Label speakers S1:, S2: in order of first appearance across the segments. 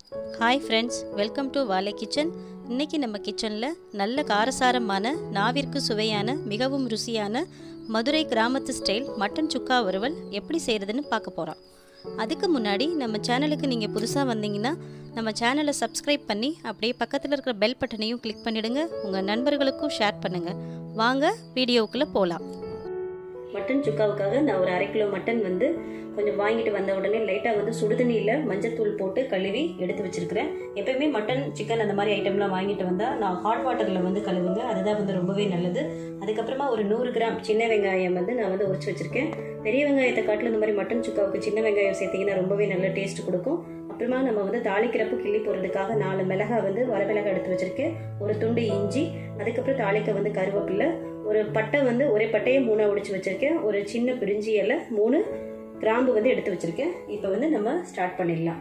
S1: hi friends welcome to வாலை kitchen இன்னைக்கு நம்ம கிச்சனில் நல்ல காரசாரமான நாவிற்கு சுவையான மிகவும் ருசியான மதுரை கிராமத்து ஸ்டைல் மட்டன் சுக்கா வறுவல் எப்படி செய்கிறதுன்னு பார்க்க போகிறோம் அதுக்கு முன்னாடி நம்ம சேனலுக்கு நீங்கள் புதுசாக வந்தீங்கன்னா நம்ம சேனலை சப்ஸ்கிரைப் பண்ணி அப்படியே பக்கத்தில் இருக்கிற பெல் பட்டனையும் கிளிக் பண்ணிவிடுங்க உங்கள் நண்பர்களுக்கும் ஷேர் பண்ணுங்கள் வாங்க வீடியோவுக்குள்ளே போகலாம் மட்டன் சுக்காவுக்காக நான் ஒரு அரை கிலோ மட்டன் வந்து கொஞ்சம் வாங்கிட்டு வந்த உடனே லைட்டாக வந்து சுடுதண்ணியில் மஞ்சத்தூள் போட்டு கழுவி எடுத்து வச்சிருக்கிறேன் எப்பயுமே மட்டன் சிக்கன் அந்த மாதிரி ஐட்டம்லாம் வாங்கிட்டு வந்தால் நான் ஹாட் வாட்டரில் வந்து கழுவுங்க அதுதான் வந்து ரொம்பவே நல்லது அதுக்கப்புறமா ஒரு நூறு கிராம் சின்ன வெங்காயம் வந்து நான் வந்து உரிச்சு வச்சிருக்கேன் பெரிய வெங்காயத்தை காட்டில் இந்த மாதிரி மட்டன் சுக்காவுக்கு சின்ன வெங்காயம் சேர்த்திங்கன்னா ரொம்பவே நல்ல டேஸ்ட் கொடுக்கும் அப்புறமா நம்ம வந்து தாளிக்கிறப்ப கிள்ளி போடுறதுக்காக நாலு மிளகா வந்து வரமிளகா எடுத்து வச்சிருக்கேன் ஒரு துண்டு இஞ்சி அதுக்கப்புறம் தாளிக்க வந்து கருவேப்பிலை ஒரு பட்டை வந்து ஒரே பட்டையை மூணாக உடிச்சு வச்சிருக்கேன் ஒரு சின்ன பிரிஞ்சி இலை மூணு கிராம்பு வந்து எடுத்து வச்சிருக்கேன் இப்போ வந்து நம்ம ஸ்டார்ட் பண்ணிடலாம்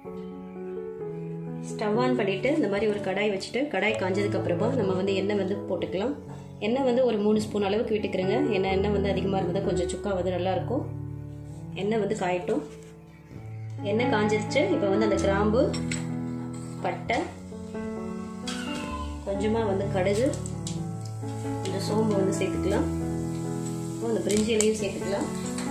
S1: ஸ்டவ் ஆன் பண்ணிட்டு இந்த மாதிரி ஒரு கடாய் வச்சுட்டு கடாய் காஞ்சதுக்கு அப்புறமா நம்ம வந்து எண்ணெய் வந்து போட்டுக்கலாம் எண்ணெய் வந்து ஒரு மூணு ஸ்பூன் அளவுக்கு விட்டுக்கிறேங்க ஏன்னா எண்ணெய் வந்து அதிகமாக இருந்தால் கொஞ்சம் சுக்கா வந்து நல்லாயிருக்கும் எண்ணெய் வந்து காயட்டும் எண்ணெய் காஞ்சிருச்சு இப்போ வந்து அந்த கிராம்பு பட்டை கொஞ்சமாக வந்து கடுகு கொஞ்சம் சோம்பு வந்து சேர்த்துக்கலாம் அப்புறம் அந்த பிரிஞ்சி இலையும் சேர்த்துக்கலாம்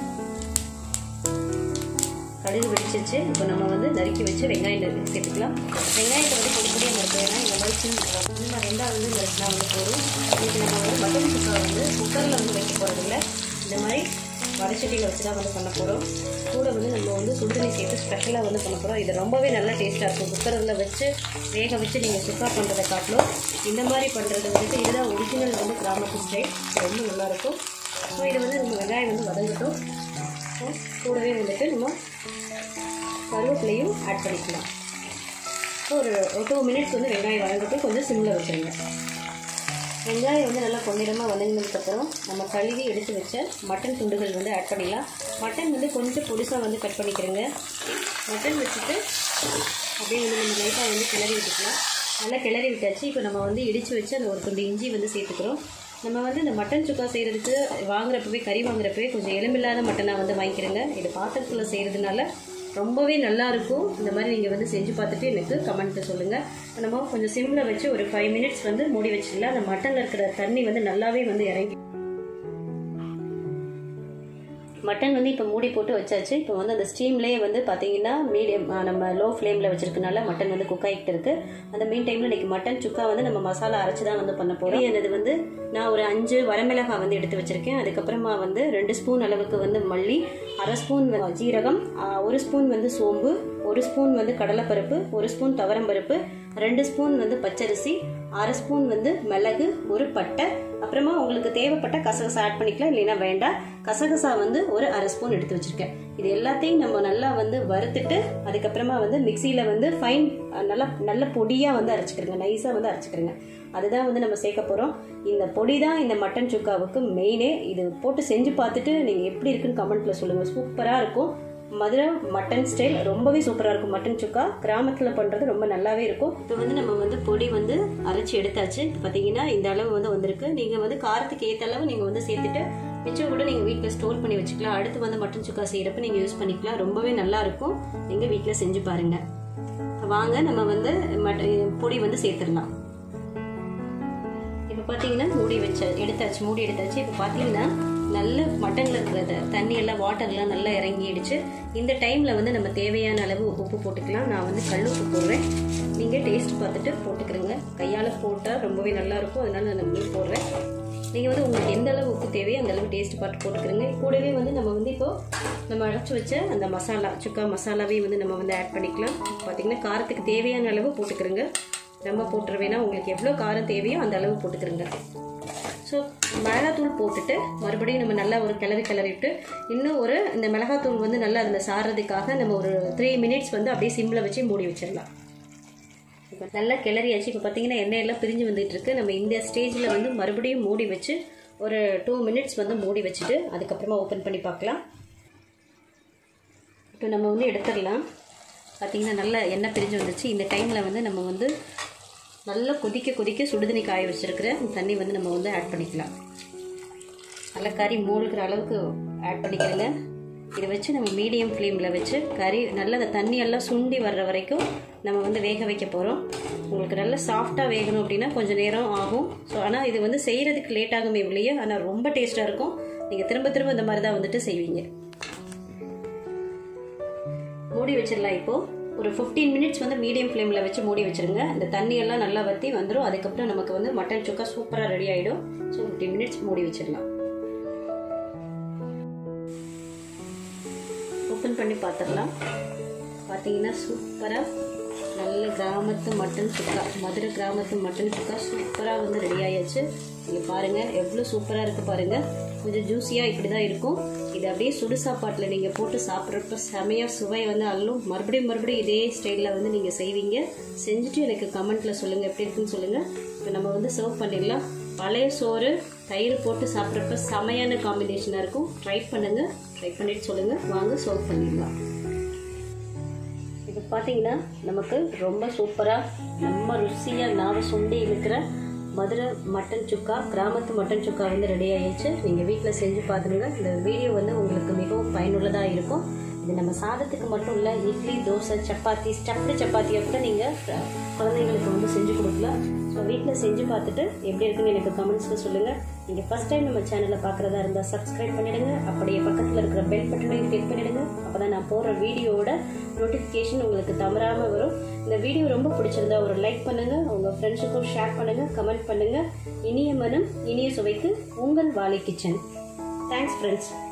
S1: கடுகு வெடிச்சிருச்சு இப்போ நம்ம வந்து நறுக்கி வச்சு வெங்காயம் சேர்த்துக்கலாம் வெங்காயத்தை வந்து பொடி பொடியாக நறுக்க வேணாம் இந்த மாதிரி சின்ன சின்ன ரெண்டாக வந்து நறுக்கினா வந்து போதும் இதுக்கு நம்ம வந்து மட்டன் சுக்கா வந்து குக்கரில் வந்து வைக்க போகிறதில்ல இந்த மாதிரி வடச்சட்டியில் வச்சு தான் வந்து பண்ண போகிறோம் கூட வந்து நம்ம வந்து சுடுதண்ணி சேர்த்து ஸ்பெஷலாக வந்து பண்ண போகிறோம் இது ரொம்பவே நல்ல டேஸ்ட்டாக இருக்கும் குக்கரில் வச்சு வேக வச்சு நீங்கள் சுக்கா பண்ணுறதை காட்டிலும் இந்த மாதிரி பண்ணுறது வந்துட்டு இதுதான் ஒரிஜினல் வந்து கிராமத்து ஸ்டைல் ரொம்ப நல்லாயிருக்கும் ஸோ இது வந்து நம்ம வெங்காயம் வந்து வதங்கட்டும் கூடவே வந்துட்டு நம்ம கருவேப்பிலையும் ஆட் பண்ணிக்கலாம் ஸோ ஒரு ஒரு டூ மினிட்ஸ் வந்து வெங்காயம் வதங்கட்டும் கொஞ்சம் சிம்மில் வச்சுருங்க வெங்காயம் வந்து நல்லா பொன்னிறமாக வதங்கினதுக்கப்புறம் நம்ம கழுவி எடுத்து வச்ச மட்டன் துண்டுகள் வந்து ஆட் பண்ணிடலாம் மட்டன் வந்து கொஞ்சம் பொடிசாக வந்து கட் பண்ணிக்கிறேங்க மட்டன் வச்சுட்டு அப்படியே வந்து நம்ம லைட்டாக வந்து கிளறி விட்டுக்கலாம் நல்லா கிளறி விட்டாச்சு இப்போ நம்ம வந்து இடித்து வச்சு அந்த ஒரு துண்டு இஞ்சி வந்து சேர்த்துக்கிறோம் நம்ம வந்து இந்த மட்டன் சுக்கா செய்கிறதுக்கு வாங்குறப்பவே கறி வாங்குறப்பவே கொஞ்சம் எலும்பில்லாத மட்டனாக வந்து வாங்கிக்கிறேங்க இது பாத்திரத்தில் செய்கிறதுனால ரொம்பவே நல்லா இருக்கும் இந்த மாதிரி நீங்கள் வந்து செஞ்சு பார்த்துட்டு எனக்கு கமெண்ட்டில் சொல்லுங்கள் நம்ம கொஞ்சம் சிம்மில் வச்சு ஒரு ஃபைவ் மினிட்ஸ் வந்து மூடி வச்சிடலாம் அந்த மட்டனில் இருக்கிற தண்ணி வந்து நல்லாவே வந்து இறங்கி மட்டன் வந்து இப்போ மூடி போட்டு வச்சாச்சு இப்போ வந்து அந்த ஸ்டீம்லேயே வந்து பார்த்தீங்கன்னா மீடியம் நம்ம லோ ஃப்ளேமில் வச்சிருக்கனால மட்டன் வந்து குக் ஆகிட்டு இருக்கு அந்த மீன் டைமில் இன்னைக்கு மட்டன் சுக்கா வந்து நம்ம மசாலா அரைச்சி தான் வந்து பண்ண போகிறோம் எனது வந்து நான் ஒரு அஞ்சு வரமிளகாய் வந்து எடுத்து வச்சிருக்கேன் அதுக்கப்புறமா வந்து ரெண்டு ஸ்பூன் அளவுக்கு வந்து மல்லி அரை ஸ்பூன் ஜீரகம் ஒரு ஸ்பூன் வந்து சோம்பு ஒரு ஸ்பூன் வந்து கடலைப்பருப்பு ஒரு ஸ்பூன் துவரம்பருப்பு ரெண்டு ஸ்பூன் வந்து பச்சரிசி அரை ஸ்பூன் வந்து மிளகு ஒரு பட்டை அப்புறமா உங்களுக்கு தேவைப்பட்ட கசகசா ஆட் பண்ணிக்கலாம் இல்லைன்னா வேண்டாம் கசகசா வந்து ஒரு அரை ஸ்பூன் எடுத்து வச்சிருக்கேன் இது எல்லாத்தையும் நம்ம நல்லா வந்து வறுத்துட்டு அதுக்கப்புறமா வந்து மிக்சியில் வந்து ஃபைன் நல்லா நல்ல பொடியாக வந்து அரைச்சிக்கிறோங்க நைஸாக வந்து அரைச்சிக்கிறோங்க அதுதான் வந்து நம்ம சேர்க்க போகிறோம் இந்த பொடி தான் இந்த மட்டன் சுக்காவுக்கு மெயினே இது போட்டு செஞ்சு பார்த்துட்டு நீங்கள் எப்படி இருக்குன்னு கமெண்ட்டில் சொல்லுங்கள் சூப்பராக இருக்கும் மதுரை மட்டன் ஸ்டைல் ரொம்பவே சூப்பராக இருக்கும் மட்டன் சுக்கா கிராமத்தில் பண்ணுறது ரொம்ப நல்லாவே இருக்கும் இப்போ வந்து நம்ம வந்து பொடி வந்து அரைச்சி எடுத்தாச்சு இப்போ பார்த்தீங்கன்னா இந்த அளவு வந்து வந்திருக்கு நீங்கள் வந்து காரத்துக்கு ஏற்ற அளவு நீங்கள் வந்து சேர்த்துட்டு மிச்சம் கூட நீங்கள் வீட்டில் ஸ்டோர் பண்ணி வச்சுக்கலாம் அடுத்து வந்து மட்டன் சுக்கா செய்கிறப்ப நீங்கள் யூஸ் பண்ணிக்கலாம் ரொம்பவே நல்லா இருக்கும் நீங்கள் வீட்டில் செஞ்சு பாருங்கள் வாங்க நம்ம வந்து மட்ட பொடி வந்து சேர்த்துடலாம் இப்போ பார்த்தீங்கன்னா மூடி வச்ச எடுத்தாச்சு மூடி எடுத்தாச்சு இப்போ பார்த்தீங்கன்னா நல்ல மட்டனில் இருக்கிற தண்ணி எல்லாம் வாட்டர்லாம் நல்லா இறங்கிடுச்சு இந்த டைமில் வந்து நம்ம தேவையான அளவு உப்பு போட்டுக்கலாம் நான் வந்து கல் உப்பு போடுறேன் நீங்கள் டேஸ்ட் பார்த்துட்டு போட்டுக்கிறேங்க கையால் போட்டால் ரொம்பவே நல்லாயிருக்கும் அதனால நான் உப்பு போடுறேன் நீங்கள் வந்து உங்களுக்கு எந்த அளவு உப்பு தேவையோ அந்த அளவு டேஸ்ட் பார்த்து போட்டுக்கிறேங்க கூடவே வந்து நம்ம வந்து இப்போது நம்ம அரைச்சி வச்ச அந்த மசாலா சுக்கா மசாலாவையும் வந்து நம்ம வந்து ஆட் பண்ணிக்கலாம் பார்த்தீங்கன்னா காரத்துக்கு தேவையான அளவு போட்டுக்கிறேங்க ரொம்ப போட்டுருவேன்னா உங்களுக்கு எவ்வளோ காரம் தேவையோ அந்த அளவு போட்டுக்கிறேங்க ஸோ மிளகாத்தூள் போட்டுட்டு மறுபடியும் நம்ம நல்லா ஒரு கிளறி கிளறிட்டு இன்னும் ஒரு இந்த மிளகாத்தூள் வந்து நல்லா அதில் சாறதுக்காக நம்ம ஒரு த்ரீ மினிட்ஸ் வந்து அப்படியே சிம்மில் வச்சு மூடி வச்சிடலாம் இப்போ நல்லா கிளறியாச்சு இப்போ பார்த்தீங்கன்னா எண்ணெயெல்லாம் பிரிஞ்சு வந்துட்டு இருக்கு நம்ம இந்த ஸ்டேஜில் வந்து மறுபடியும் மூடி வச்சு ஒரு டூ மினிட்ஸ் வந்து மூடி வச்சுட்டு அதுக்கப்புறமா ஓப்பன் பண்ணி பார்க்கலாம் இப்போ நம்ம வந்து எடுத்துடலாம் பார்த்தீங்கன்னா நல்லா எண்ணெய் பிரிஞ்சு வந்துச்சு இந்த டைமில் வந்து நம்ம வந்து நல்லா கொதிக்க கொதிக்க சுடுதண்ணி காய வச்சுருக்கிற தண்ணி வந்து நம்ம வந்து ஆட் பண்ணிக்கலாம் நல்லா கறி மூழ்கிற அளவுக்கு ஆட் பண்ணிக்கிறேங்க இதை வச்சு நம்ம மீடியம் ஃப்ளேமில் வச்சு கறி நல்லா அந்த தண்ணி எல்லாம் சுண்டி வர்ற வரைக்கும் நம்ம வந்து வேக வைக்க போகிறோம் உங்களுக்கு நல்லா சாஃப்டாக வேகணும் அப்படின்னா கொஞ்சம் நேரம் ஆகும் ஸோ ஆனால் இது வந்து செய்கிறதுக்கு லேட் ஆகுமே இல்லையே ஆனால் ரொம்ப டேஸ்ட்டாக இருக்கும் நீங்கள் திரும்ப திரும்ப இந்த மாதிரி தான் வந்துட்டு செய்வீங்க மூடி வச்சிடலாம் இப்போது ஒரு ஃபிஃப்டீன் மினிட்ஸ் வந்து மீடியம் ஃப்ளேமில் வச்சு மூடி வச்சிருங்க இந்த தண்ணி எல்லாம் நல்லா வற்றி வந்துடும் அதுக்கப்புறம் நமக்கு வந்து மட்டன் சுக்கா சூப்பராக ரெடி ஆகிடும் ஸோ ஃபிஃப்டீன் மினிட்ஸ் மூடி வச்சிடலாம் ஓப்பன் பண்ணி பார்த்துடலாம் பார்த்தீங்கன்னா சூப்பராக நல்ல கிராமத்து மட்டன் சுக்கா மதுரை கிராமத்து மட்டன் சுக்கா சூப்பராக வந்து ரெடி ஆயாச்சு நீங்கள் பாருங்கள் எவ்வளோ சூப்பராக இருக்குது பாருங்கள் கொஞ்சம் ஜூஸியாக இப்படி தான் இருக்கும் இது அப்படியே சுடு சாப்பாட்டில் நீங்கள் போட்டு சாப்பிட்றப்ப செமையாக சுவை வந்து அள்ளும் மறுபடியும் மறுபடியும் இதே ஸ்டைலில் வந்து நீங்கள் செய்வீங்க செஞ்சுட்டு எனக்கு கமெண்ட்டில் சொல்லுங்கள் எப்படி இருக்குன்னு சொல்லுங்கள் இப்போ நம்ம வந்து சர்வ் பண்ணிடலாம் பழைய சோறு தயிர் போட்டு சாப்பிட்றப்ப செமையான காம்பினேஷனாக இருக்கும் ட்ரை பண்ணுங்கள் ட்ரை பண்ணிட்டு சொல்லுங்கள் வாங்க சர்வ் பண்ணிடலாம் இது பார்த்தீங்கன்னா நமக்கு ரொம்ப சூப்பராக நம்ம ருசியாக நாவை சுண்டி இருக்கிற மதுரை மட்டன் சுக்கா கிராமத்து மட்டன் சுக்கா வந்து ரெடி ஆயிடுச்சு நீங்கள் வீட்டில் செஞ்சு பார்த்துருங்க இந்த வீடியோ வந்து உங்களுக்கு மிகவும் பயனுள்ளதாக இருக்கும் இது நம்ம சாதத்துக்கு மட்டும் இல்லை இட்லி தோசை சப்பாத்தி ஸ்டப்டு சப்பாத்தியை கூட நீங்கள் குழந்தைங்களுக்கு வந்து செஞ்சு கொடுக்கலாம் ஸோ வீட்டில் செஞ்சு பார்த்துட்டு எப்படி இருக்குன்னு எனக்கு கமெண்ட்ஸில் சொல்லுங்கள் நீங்கள் ஃபஸ்ட் டைம் நம்ம சேனலை பார்க்குறதா இருந்தால் சப்ஸ்கிரைப் பண்ணிடுங்க அப்படியே பக்கத்தில் இருக்கிற பெல் பட்டனையும் கிளிக் பண்ணிடுங்க அப்போ தான் நான் போடுற வீடியோவோட நோட்டிஃபிகேஷன் உங்களுக்கு தவறாமல் வரும் இந்த வீடியோ ரொம்ப பிடிச்சிருந்தா ஒரு லைக் பண்ணுங்கள் உங்கள் ஃப்ரெண்ட்ஸுக்கும் ஷேர் பண்ணுங்கள் கமெண்ட் பண்ணுங்கள் இனிய மனம் இனிய சுவைக்கு உங்கள் வாழை கிச்சன் தேங்க்ஸ் ஃப்ரெண்ட்ஸ்